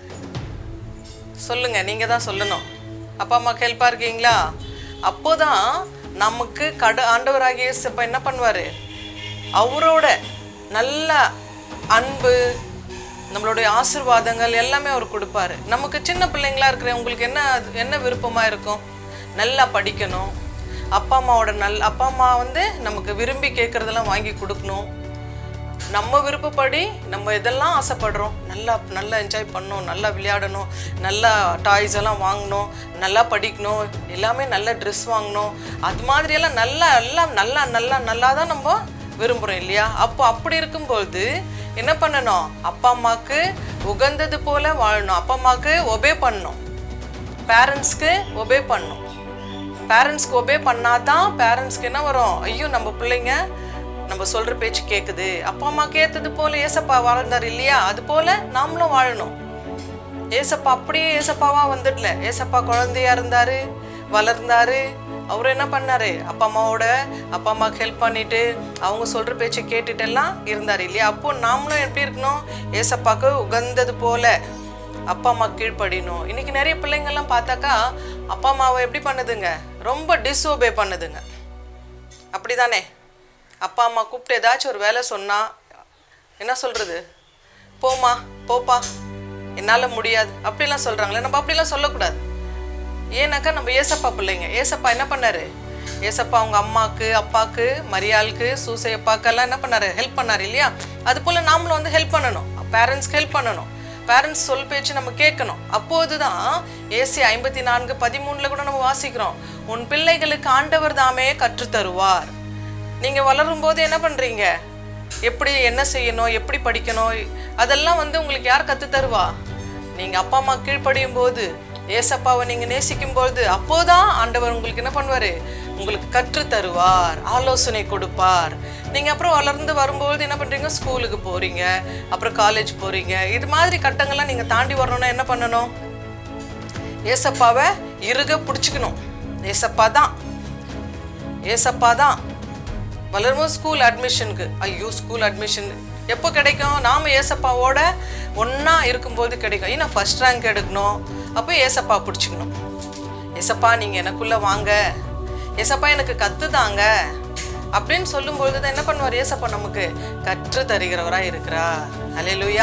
சொல்லுங்க நீங்கள் தான் சொல்லணும் அப்பா அம்மாவுக்கு ஹெல்ப்பாக இருக்கீங்களா அப்போதான் நமக்கு கட ஆண்டவராகிய இயேசப்பா என்ன பண்ணுவார் அவரோட நல்ல அன்பு நம்மளுடைய ஆசிர்வாதங்கள் எல்லாமே அவர் கொடுப்பாரு நமக்கு சின்ன பிள்ளைங்களா இருக்கிற உங்களுக்கு என்ன என்ன விருப்பமாக இருக்கும் நல்லா படிக்கணும் அப்பா அம்மாவோட நல் அப்பா அம்மா வந்து நமக்கு விரும்பி கேட்குறதெல்லாம் வாங்கி கொடுக்கணும் நம்ம விருப்பப்படி நம்ம எதெல்லாம் ஆசைப்படுறோம் நல்லா நல்லா என்ஜாய் பண்ணணும் நல்லா விளையாடணும் நல்லா டாய்ஸ் எல்லாம் வாங்கணும் நல்லா படிக்கணும் எல்லாமே நல்ல ட்ரெஸ் வாங்கணும் அது மாதிரியெல்லாம் நல்லா எல்லாம் நல்லா நல்லா நல்லா தான் நம்ம விரும்புகிறோம் இல்லையா அப்போ அப்படி இருக்கும்பொழுது என்ன பண்ணணும் அப்பா அம்மாவுக்கு உகந்தது போல வாழணும் அப்பா அம்மாவுக்கு ஒபே பண்ணணும் பேரண்ட்ஸ்க்கு ஒபே பண்ணணும் பேரண்ட்ஸ்க்கு ஒபே பண்ணாதான் பேரண்ட்ஸ்க்கு என்ன வரும் ஐயோ நம்ம பிள்ளைங்க நம்ம சொல்ற பேச்சு கேக்குது அப்பா அம்மா கேத்தது போல ஏசப்பா வாழ்ந்தார் இல்லையா அது போல நாமளும் வாழணும் ஏசப்பா அப்படியே ஏசப்பாவா வந்துடல ஏசப்பா குழந்தையா இருந்தாரு வளர்ந்தாரு அவர் என்ன பண்ணாரு அப்பா அம்மாவோட அப்பா அம்மாவுக்கு ஹெல்ப் பண்ணிட்டு அவங்க சொல்ற பேச்சை கேட்டுட்டு எல்லாம் இருந்தாரு இல்லையா அப்போ நாமளும் எப்படி இருக்கணும் ஏசப்பாக்கு உகந்தது போல அப்பா அம்மா கீழ்ப்படியணும் இன்னைக்கு நிறைய பிள்ளைங்கள்லாம் பார்த்தாக்கா அப்பா அம்மாவை எப்படி பண்ணுதுங்க ரொம்ப டிஸ்ஓபே பண்ணுதுங்க அப்படிதானே அப்பா அம்மா கூப்பிட்டு ஏதாச்சும் ஒரு வேலை சொன்னா என்ன சொல்றது போம்மா போப்பா என்னால் முடியாது அப்படிலாம் சொல்கிறாங்களே நம்ம அப்படிலாம் சொல்லக்கூடாது ஏன்னாக்கா நம்ம ஏசப்பா பிள்ளைங்க ஏசப்பா என்ன பண்ணாரு ஏசப்பா அவங்க அம்மாக்கு அப்பாக்கு மரியாளுக்கு சூசை அப்பாக்கெல்லாம் என்ன பண்ணாரு ஹெல்ப் பண்ணாரு இல்லையா அது போல் நாமளும் வந்து ஹெல்ப் பண்ணணும் பேரண்ட்ஸ்க்கு ஹெல்ப் பண்ணணும் பேரண்ட்ஸ் சொல் பேச்சு நம்ம கேட்கணும் அப்போது தான் ஏசி ஐம்பத்தி நான்கு பதிமூணில் கூட நம்ம வாசிக்கிறோம் உன் பிள்ளைகளுக்கு ஆண்டவர் தாமே கற்றுத்தருவார் நீங்கள் வளரும் போது என்ன பண்ணுறீங்க எப்படி என்ன செய்யணும் எப்படி படிக்கணும் அதெல்லாம் வந்து உங்களுக்கு யார் கற்றுத் தருவா நீங்கள் அப்பா அம்மா கீழ்ப்படியும் போது ஏசப்பாவை நீங்கள் நேசிக்கும் பொழுது அப்போதான் ஆண்டவர் உங்களுக்கு என்ன பண்ணுவார் உங்களுக்கு கற்றுத் தருவார் ஆலோசனை கொடுப்பார் நீங்கள் அப்புறம் வளர்ந்து வரும்போது என்ன பண்ணுறீங்க ஸ்கூலுக்கு போகிறீங்க அப்புறம் காலேஜ் போகிறீங்க இது மாதிரி கட்டங்கள்லாம் நீங்கள் தாண்டி வரணும்னா என்ன பண்ணணும் ஏசப்பாவை இறுக பிடிச்சிக்கணும் ஏசப்பா தான் ஏசப்பா தான் வளரும்போது ஸ்கூல் அட்மிஷனுக்கு ஐயோ ஸ்கூல் அட்மிஷன் எப்போ கிடைக்கும் நாம் ஏசப்பாவோட ஒன்றா இருக்கும்போது கிடைக்கும் ஏன்னா ஃபர்ஸ்ட் ரேங்க் எடுக்கணும் அப்போ ஏசப்பா பிடிச்சிக்கணும் ஏசப்பா நீங்கள் எனக்குள்ளே வாங்க ஏசப்பா எனக்கு கற்று தாங்க அப்படின்னு சொல்லும்பொழுது தான் என்ன பண்ணுவார் ஏசப்பா நமக்கு கற்று தருகிறவராக இருக்கிறார் ஹலே லூயா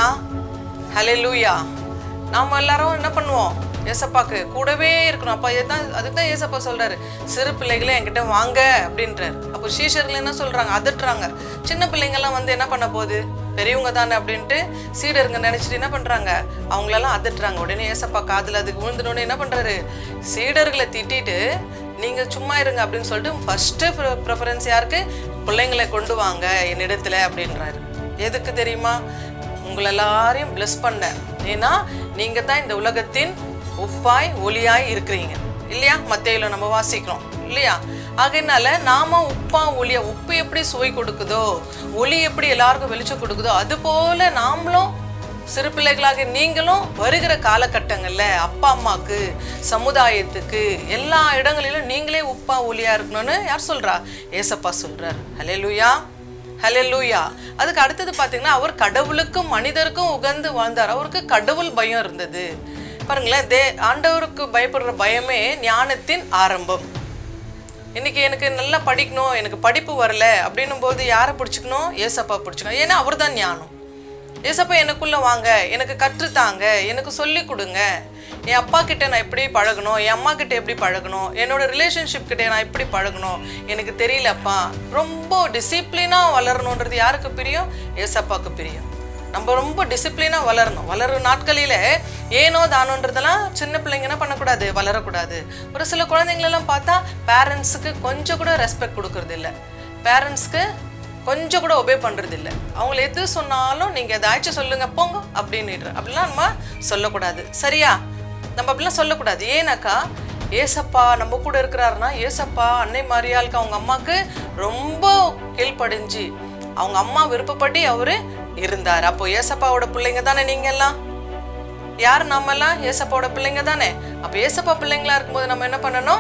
ஹலே லூயா நாம் எல்லாரும் என்ன பண்ணுவோம் ஏசப்பாக்கு கூடவே இருக்கணும் அப்போ இதுதான் அதுக்கு தான் ஏசப்பா சொல்றாரு சிறு பிள்ளைகளே என்கிட்ட வாங்க அப்படின்றாரு அப்போ சீஷர்கள் என்ன சொல்றாங்க அதட்டுறாங்க சின்ன பிள்ளைங்கெல்லாம் வந்து என்ன பண்ண போகுது பெரியவங்க தானே அப்படின்ட்டு சீடருங்க நினைச்சிட்டு என்ன பண்றாங்க அவங்களெல்லாம் அதட்டுறாங்க உடனே ஏசப்பா காதுல அதுக்கு விழுந்துனோடனே என்ன பண்றாரு சீடர்களை திட்டிட்டு நீங்க சும்மா இருங்க அப்படின்னு சொல்லிட்டு ஃபர்ஸ்ட் ப்ரிஃபரன்ஸ் யாருக்கு பிள்ளைங்களை கொண்டு வாங்க என்னிடத்துல அப்படின்றாரு எதுக்கு தெரியுமா உங்களை எல்லாரையும் பிளஸ் பண்ண ஏன்னா நீங்க தான் இந்த உலகத்தின் உப்பாய் ஒளியாய் இருக்கிறீங்க இல்லையா மத்தையில நம்ம வாசிக்கிறோம் இல்லையா ஆகையினால நாம உப்பா ஒளியா உப்பு எப்படி சுவை கொடுக்குதோ ஒளி எப்படி எல்லாருக்கும் வெளிச்சம் கொடுக்குதோ அது போல நாமளும் சிறு பிள்ளைகளாக நீங்களும் வருகிற காலகட்டங்கள்ல அப்பா அம்மாக்கு சமுதாயத்துக்கு எல்லா இடங்களிலும் நீங்களே உப்பா ஒளியா இருக்கணும்னு யார் சொல்றா ஏசப்பா சொல்றார் ஹalleluya ஹalleluya அதுக்கு அடுத்தது பார்த்தீங்கன்னா அவர் கடவுளுக்கும் மனிதருக்கும் உகந்து வாழ்ந்தார் அவருக்கு கடவுள் பயம் இருந்தது பாருங்களேன் தே ஆண்டவருக்கு பயப்படுற பயமே ஞானத்தின் ஆரம்பம் இன்னைக்கு எனக்கு நல்லா படிக்கணும் எனக்கு படிப்பு வரல அப்படின்னும் போது யாரை பிடிச்சிக்கணும் ஏசப்பா பிடிச்சிக்கணும் ஏன்னா அவர் தான் ஞானம் ஏசப்பா எனக்குள்ள வாங்க எனக்கு கற்றுத்தாங்க எனக்கு சொல்லி கொடுங்க என் அப்பா கிட்ட நான் எப்படி பழகணும் என் அம்மா கிட்ட எப்படி பழகணும் என்னோட ரிலேஷன்ஷிப் கிட்ட நான் எப்படி பழகணும் எனக்கு தெரியலப்பா ரொம்ப டிசிப்ளினாக வளரணுன்றது யாருக்கு பிரியும் ஏசப்பாக்கு பிரியும் நம்ம ரொம்ப டிசிப்ளினாக வளரணும் வளரும் நாட்களில் ஏனோ தானோன்றதெல்லாம் சின்ன பிள்ளைங்க என்ன பண்ணக்கூடாது வளரக்கூடாது ஒரு சில குழந்தைங்களெல்லாம் பார்த்தா பேரண்ட்ஸுக்கு கொஞ்சம் கூட ரெஸ்பெக்ட் கொடுக்கறது இல்லை பேரண்ட்ஸ்க்கு கொஞ்சம் கூட ஒபே பண்ணுறது இல்லை அவங்கள எது சொன்னாலும் நீங்கள் ஏதாச்சும் சொல்லுங்க போங்க அப்படின்னு அப்படிலாம் நம்ம சொல்லக்கூடாது சரியா நம்ம அப்படிலாம் சொல்லக்கூடாது ஏன்னாக்கா ஏசப்பா நம்ம கூட இருக்கிறாருன்னா ஏசப்பா அன்னை மாரியாளுக்கு அவங்க அம்மாவுக்கு ரொம்ப கீழ்ப்படிஞ்சு அவங்க அம்மா விருப்பப்படி அவரு இருந்தார் அப்போ ஏசப்பாவோட பிள்ளைங்க தானே நீங்க எல்லாம் யார் நாம எல்லாம் ஏசப்பாவோட பிள்ளைங்க தானே அப்போ ஏசப்பா பிள்ளைங்களா இருக்கும்போது நம்ம என்ன பண்ணணும்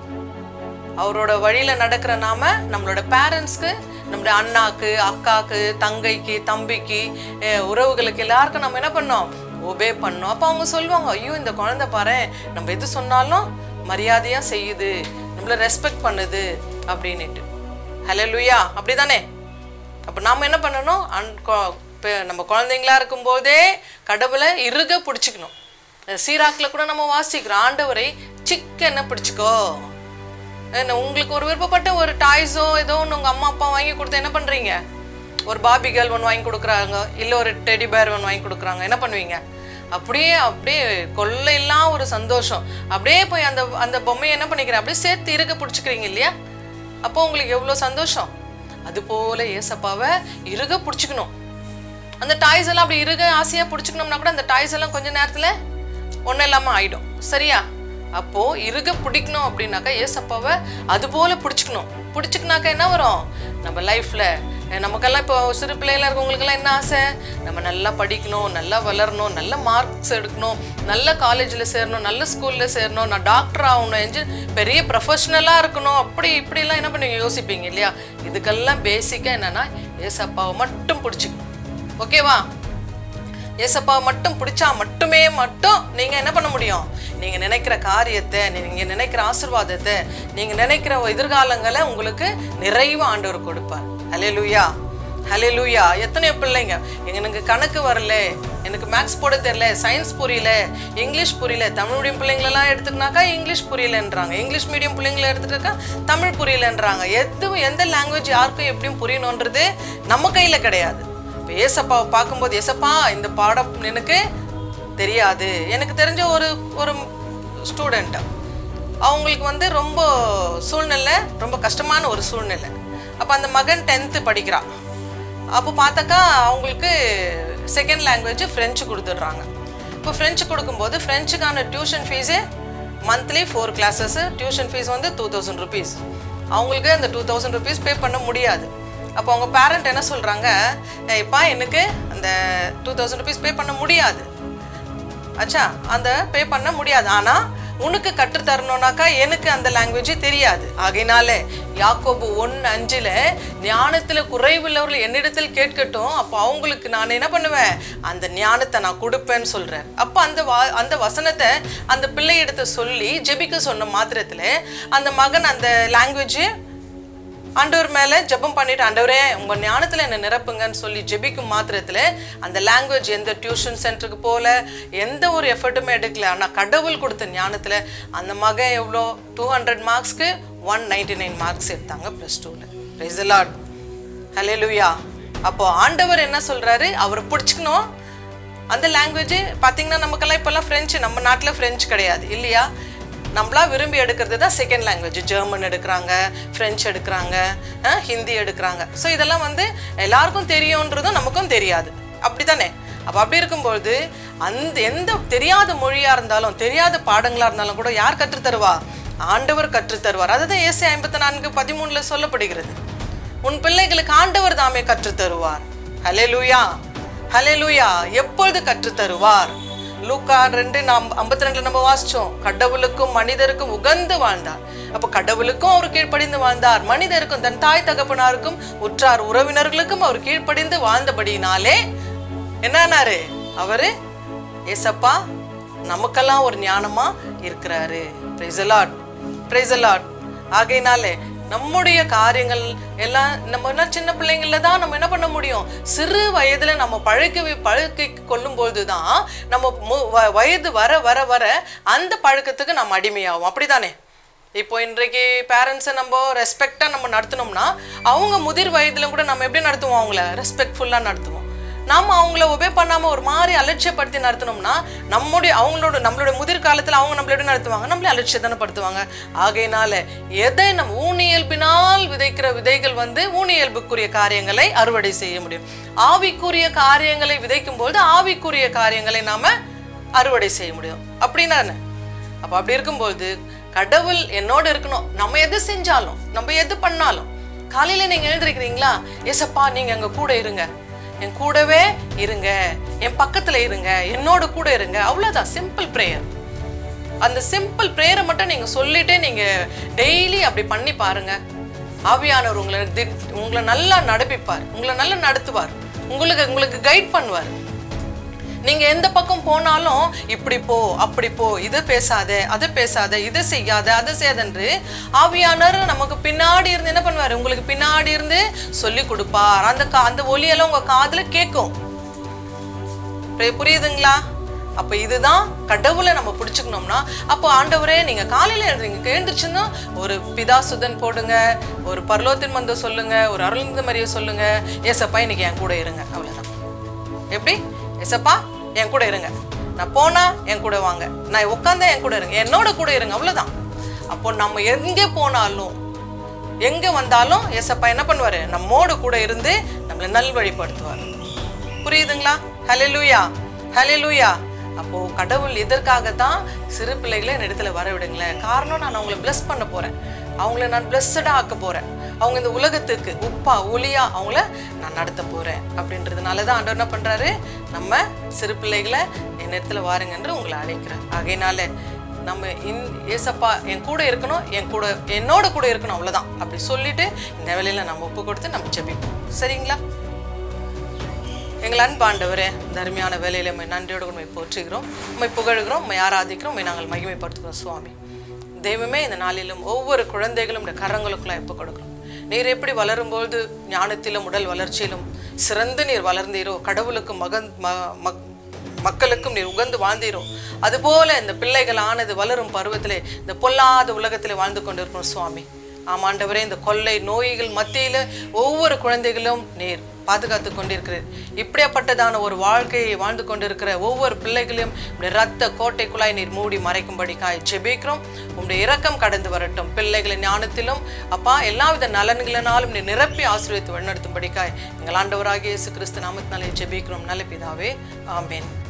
அவரோட வழியில நடக்கிற நாம நம்மளோட பேரண்ட்ஸ்க்கு நம்மளுடைய அண்ணாக்கு அக்காக்கு தங்கைக்கு தம்பிக்கு அஹ் உறவுகளுக்கு எல்லாருக்கும் நம்ம என்ன பண்ணோம் ஒபே பண்ணோம் அப்போ அவங்க சொல்லுவாங்க ஐயோ இந்த குழந்தை பாரு நம்ம எது சொன்னாலும் மரியாதையா செய்யுது நம்மள ரெஸ்பெக்ட் பண்ணுது அப்படின்னுட்டு ஹலோ லுயா அப்படிதானே அப்போ நாம என்ன பண்ணணும் அன் கொ- பெ- நம்ம குழந்தைங்களா இருக்கும்போதே கடவுளை இறுக பிடிச்சிக்கணும் சீராக்கில் கூட நம்ம வாசிக்கிறோம் ஆண்டவரை சிக்கனை பிடிச்சிக்கோ என்ன உங்களுக்கு ஒரு விருப்பப்பட்ட ஒரு டாய்ஸோ ஏதோ ஒன்று உங்கள் அம்மா அப்பா வாங்கி கொடுத்து என்ன பண்ணுறீங்க ஒரு பாபி கேர்ள் ஒன்று வாங்கி கொடுக்குறாங்க இல்லை ஒரு டெடி பேர் ஒன்று வாங்கி கொடுக்குறாங்க என்ன பண்ணுவீங்க அப்படியே அப்படியே கொள்ளையெல்லாம் ஒரு சந்தோஷம் அப்படியே போய் அந்த அந்த பொம்மையை என்ன பண்ணிக்கிறேன் அப்படியே சேர்த்து இருக்க பிடிச்சிக்கிறீங்க இல்லையா அப்போ உங்களுக்கு எவ்வளோ சந்தோஷம் அது போல ஏசப்பாவை இறுக பிடிச்சிக்கணும் அந்த டாய்ஸ் எல்லாம் அப்படி இருக ஆசையாக பிடிச்சிக்கணும்னா கூட அந்த டாய்ஸ் எல்லாம் கொஞ்ச நேரத்தில் ஒன்றும் இல்லாமல் ஆயிடும் சரியா அப்போ இருக பிடிக்கணும் அப்படின்னாக்கா ஏசப்பாவை அது போல பிடிச்சிக்கணும் பிடிச்சிக்கினாக்கா என்ன வரும் நம்ம லைஃப்ல நமக்கெல்லாம் இப்போ சிறு பிள்ளைகளா இருக்கவங்களுக்கெல்லாம் என்ன ஆசை நம்ம நல்லா படிக்கணும் நல்லா வளரணும் நல்ல மார்க்ஸ் எடுக்கணும் நல்ல காலேஜில் சேரணும் நல்ல ஸ்கூலில் சேரணும் நான் டாக்டர் ஆகணும் என்ஜி பெரிய ப்ரொஃபஷ்னலாக இருக்கணும் அப்படி இப்படிலாம் என்ன பண்ணுவீங்க யோசிப்பீங்க இல்லையா இதுக்கெல்லாம் பேசிக்காக என்னன்னா ஏசப்பாவை மட்டும் பிடிச்சிக்கணும் ஓகேவா ஏசப்பாவை மட்டும் பிடிச்சா மட்டுமே மட்டும் நீங்க என்ன பண்ண முடியும் நீங்க நினைக்கிற காரியத்தை நீங்க நினைக்கிற ஆசீர்வாதத்தை நீங்க நினைக்கிற எதிர்காலங்களை உங்களுக்கு நிறைவா ஆண்டவர் கொடுப்பார் ஹalleluya ஹalleluya எத்தனையோ பிள்ளைங்க எனக்கு கணக்கு வரல எனக்கு மேக்ஸ் போட தெரியல சயின்ஸ் புரியல இங்கிலீஷ் புரியல தமிழ் மீடியம் பிள்ளைங்களெல்லாம் எடுத்துக்கினாக்கா இங்கிலீஷ் புரியலன்றாங்க இங்கிலீஷ் மீடியம் பிள்ளைங்களை எடுத்துட்டாக்கா தமிழ் புரியலன்றாங்க எதுவும் எந்த லாங்குவேஜ் யாருக்கும் எப்படியும் புரியணுன்றது நம்ம கையில கிடையாது இப்போ ஏசப்பாவை பார்க்கும்போது ஏசப்பா இந்த பாடம் எனக்கு தெரியாது எனக்கு தெரிஞ்ச ஒரு ஒரு ஸ்டூடெண்ட் அவங்களுக்கு வந்து ரொம்ப சூழ்நிலை ரொம்ப கஷ்டமான ஒரு சூழ்நிலை அப்போ அந்த மகன் டென்த்து படிக்கிறான் அப்போ பார்த்தாக்கா அவங்களுக்கு செகண்ட் லாங்குவேஜ் ஃப்ரெஞ்சு கொடுத்துட்றாங்க இப்போ ஃப்ரெஞ்சு கொடுக்கும்போது ஃப்ரெஞ்சுக்கான tuition fees monthly four classes tuition fees வந்து டூ தௌசண்ட் ருபீஸ் அவங்களுக்கு அந்த டூ தௌசண்ட் ருபீஸ் பே பண்ண முடியாது அப்போ அவங்க பேரண்ட் என்ன சொல்கிறாங்க இப்பா எனக்கு அந்த டூ தௌசண்ட் ருபீஸ் பே பண்ண முடியாது ஆச்சா அந்த பே பண்ண முடியாது ஆனா உனக்கு கற்றுத் தரணும்னாக்கா எனக்கு அந்த லாங்குவேஜ் தெரியாது ஆகையினாலே யாக்கோபு ஒன்று அஞ்சுல ஞானத்துல குறைவுள்ளவர்கள் என்னிடத்தில் கேட்கட்டும் அப்போ அவங்களுக்கு நான் என்ன பண்ணுவேன் அந்த ஞானத்தை நான் கொடுப்பேன்னு சொல்றேன் அப்போ அந்த வா அந்த வசனத்தை அந்த பிள்ளை எடுத்து சொல்லி ஜெபிக்க சொன்ன மாத்திரத்துல அந்த மகன் அந்த லாங்குவேஜ் ஆண்டவர் மேலே ஜெபம் பண்ணிட்டு ஆண்டவரே உங்கள் ஞானத்தில் என்ன நிரப்புங்கன்னு சொல்லி ஜெபிக்கும் மாத்திரத்தில் அந்த லாங்குவேஜ் எந்த டியூஷன் சென்டருக்கு போகல எந்த ஒரு எஃபர்ட்டுமே எடுக்கல ஆனால் கடவுள் கொடுத்த ஞானத்தில் அந்த மகன் எவ்வளோ டூ ஹண்ட்ரட் மார்க்ஸ்க்கு ஒன் நைன்டி நைன் மார்க்ஸ் எடுத்தாங்க ப்ளஸ் டூவில் ப்ரைஸ் லார்ட் ஹலே லூயா அப்போ ஆண்டவர் என்ன சொல்கிறாரு அவரை பிடிச்சிக்கணும் அந்த லாங்குவேஜ் பார்த்தீங்கன்னா நமக்கெல்லாம் இப்போல்லாம் ஃப்ரெஞ்சு நம்ம நாட்டில் ஃப்ரெஞ்சு கிடையாது இல்லையா நம்மளா விரும்பி எடுக்கிறது தான் செகண்ட் லாங்குவேஜ் ஜெர்மன் எடுக்கிறாங்க ஃப்ரெஞ்சு எடுக்கிறாங்க அஹ், ஹிந்தி எடுக்கிறாங்க ஸோ இதெல்லாம் வந்து எல்லாருக்கும் தெரியுன்றதும் நமக்கும் தெரியாது அப்படி தானே அப்போ அப்படி இருக்கும்பொழுது அந்த எந்த தெரியாத மொழியாக இருந்தாலும் தெரியாத பாடங்களாக இருந்தாலும் கூட யார் கற்றுத் தருவா ஆண்டவர் கற்றுத் தருவார் அதுதான் ஏசி ஐம்பத்தி நான்கு பதிமூணில் சொல்லப்படுகிறது உன் பிள்ளைகளுக்கு ஆண்டவர் தாமே கற்றுத் தருவார் ஹலே லூயா ஹலே லூயா எப்பொழுது கற்றுத் தருவார் லூக்கா ரெண்டு நாம் ஐம்பத்தி ரெண்டுல நம்ம வாசிச்சோம் கடவுளுக்கும் மனிதருக்கும் உகந்து வாழ்ந்தார் அப்ப கடவுளுக்கும் அவர் கீழ்ப்படிந்து வாழ்ந்தார் மனிதருக்கும் தன் தாய் தகப்பனாருக்கும் உற்றார் உறவினர்களுக்கும் அவர் கீழ்ப்படிந்து வாழ்ந்தபடியினாலே என்னானாரு அவரு ஏசப்பா நமக்கெல்லாம் ஒரு ஞானமா இருக்கிறாரு பிரைசலாட் பிரைசலாட் ஆகையினாலே நம்முடைய காரியங்கள் எல்லாம் நம்ம என்ன சின்ன பிள்ளைங்கள தான் நம்ம என்ன பண்ண முடியும் சிறு வயதுல நம்ம பழக்க பழக்கி கொள்ளும் பொழுதுதான் நம்ம மு- வ- வயது வர வர வர அந்த பழக்கத்துக்கு நம்ம அடிமையாகும் அப்படிதானே இப்போ இன்றைக்கு பேரண்ட்ஸை நம்ம ரெஸ்பெக்டாக நம்ம நடத்தினோம்னா அவங்க முதிர் வயதுல கூட நம்ம எப்படி நடத்துவோம் அவங்கள ரெஸ்பெக்ட்ஃபுல்லாக நடத்துவோம் நாம அவங்கள ஒபே பண்ணாம ஒரு மாதிரி அலட்சியப்படுத்தி நடத்தினோம்னா நம்முடைய அவங்களோட நம்மளோட முதிர் காலத்துல அவங்க நம்மள எப்படி நடத்துவாங்க நம்மளே அலட்சியத்தானப்படுத்துவாங்க ஆகையினால எதை நம்ம ஊனியல்பினால் விதைக்கிற விதைகள் வந்து ஊனியல்புக்குரிய காரியங்களை அறுவடை செய்ய முடியும் ஆவிக்குரிய காரியங்களை விதைக்கும் பொழுது ஆவிக்குரிய காரியங்களை நாம அறுவடை செய்ய முடியும் அப்படின்னா என்ன அப்போ அப்படி இருக்கும்போது கடவுள் என்னோட இருக்கணும் நம்ம எது செஞ்சாலும் நம்ம எது பண்ணாலும் காலையில நீங்க எழுந்திருக்கிறீங்களா ஏசப்பா நீங்க அங்க கூட இருங்க என் கூடவே இருங்க என் பக்கத்துல இருங்க என்னோட கூட இருங்க அவ்வளவுதான் சிம்பிள் ப்ரேயர் அந்த சிம்பிள் ப்ரேயரை மட்டும் நீங்க சொல்லிட்டே நீங்க டெய்லி அப்படி பண்ணி பாருங்க ஆவியானவர் உங்களை திட்- உங்களை நல்லா நடப்பிப்பார் உங்களை நல்லா நடத்துவார் உங்களுக்கு உங்களுக்கு கைட் பண்ணுவார் நீங்க எந்த பக்கம் போனாலும் இப்படி போ அப்படி போ இது பேசாத அதை பேசாத இதை செய்யாத அதை செய்யாதன்று ஆவியானவர் நமக்கு பின்னாடி இருந்து என்ன பண்ணுவாரு உங்களுக்கு பின்னாடி இருந்து சொல்லி கொடுப்பார் அந்த கா- அந்த ஒலியெல்லாம் உங்க காதுல கேட்கும் புரி- புரியுதுங்களா அப்ப இதுதான் கடவுளை நம்ம பிடிச்சுக்கணும்னா அப்போ ஆண்டவரே நீங்க காலையில எழுதுறீங்க எழுந்திரிச்சுன்னா ஒரு பிதாசுதன் போடுங்க ஒரு பரலோத்தின் மந்த சொல்லுங்க ஒரு அருள்ந்த மாதிரியே சொல்லுங்க ஏசப்பா இன்னைக்கு என் கூட இருங்க அவ்வளவுதான் எப்படி எசப்பா என் கூட இருங்க நான் போனா என் கூட வாங்க நான் உட்காந்தா என் கூட இருங்க என்னோட கூட இருங்க அவ்வளவுதான் அப்போ நம்ம எங்கே போனாலும் எங்க வந்தாலும் ஏசப்பா என்ன பண்ணுவாரு நம்மோடு கூட இருந்து நம்மளை நல்வழிப்படுத்துவார் புரியுதுங்களா ஹalleluya ஹalleluya அப்போ கடவுள் எதற்காக தான் சிறு பிள்ளைகளை என் இடத்துல வரவிடுங்களேன் காரணம் நான் அவங்கள பிளஸ் பண்ண போறேன் அவங்கள நான் பிளஸ்டா ஆக்க போறேன் அவங்க இந்த உலகத்துக்கு உப்பா ஒளியா அவங்கள நான் நடத்த போறேன் அப்படின்றதுனால தான் ஆண்டவர் என்ன பண்றாரு நம்ம சிறு பிள்ளைகளை என் இடத்துல வாருங்கன்று உங்களை அழைக்கிறார் ஆகையினால நம்ம இன் ஏசப்பா என் கூட இருக்கணும் என் கூட என்னோட கூட இருக்கணும் அவ்வளவுதான் அப்படி சொல்லிட்டு இந்த வேலையில நம்ம ஒப்பு கொடுத்து நம்ம ஜெபிப்போம் சரிங்களா எங்கள் அன்பாண்டவரே இந்த அருமையான வேலையில உண்மை நன்றியோடு உண்மை போற்றுகிறோம் உண்மை புகழுகிறோம் உண்மை ஆராதிக்கிறோம் உண்மை நாங்கள் மகிமைப்படுத்துகிறோம் சுவாமி தெய்வமே இந்த நாளிலும் ஒவ்வொரு குழந்தைகளும் இந்த கரங்களுக்குள்ள எப்போ கொடுக்கணும் நீர் எப்படி வளரும்போது ஞானத்திலும் உடல் வளர்ச்சியிலும் சிறந்து நீர் வளர்ந்தீரோ கடவுளுக்கு மகன் ம- மக்- மக்களுக்கும் நீர் உகந்து வாழ்ந்தீரோ அதுபோல இந்த பிள்ளைகள் ஆனது வளரும் பருவத்திலே இந்த பொல்லாத உலகத்திலே வாழ்ந்து கொண்டிருக்கணும் சுவாமி ஆமாண்டவரே இந்த கொள்ளை நோய்கள் மத்தியில ஒவ்வொரு குழந்தைகளும் நீர் பாதுகாத்து கொண்டிருக்கிறீர் இப்படியாப்பட்டதான ஒரு வாழ்க்கையை வாழ்ந்து கொண்டிருக்கிற ஒவ்வொரு பிள்ளைகளையும் உடைய ரத்த கோட்டைக்குள்ளாய் நீர் மூடி மறைக்கும்படிக்காய் ஜெபிக்கிறோம் உங்களுடைய இரக்கம் கடந்து வரட்டும் பிள்ளைகளை ஞானத்திலும் அப்பா எல்லாவித நலன்களினாலும் நீர் நிரப்பி ஆசீர்வதித்து வழிநடத்தும்படிக்காய் எங்கள் ஆண்டவராகிய இயேசு கிறிஸ்து நாமத்தினாலே ஜெபிக்கிறோம் நல்ல பிதாவே ஆமென்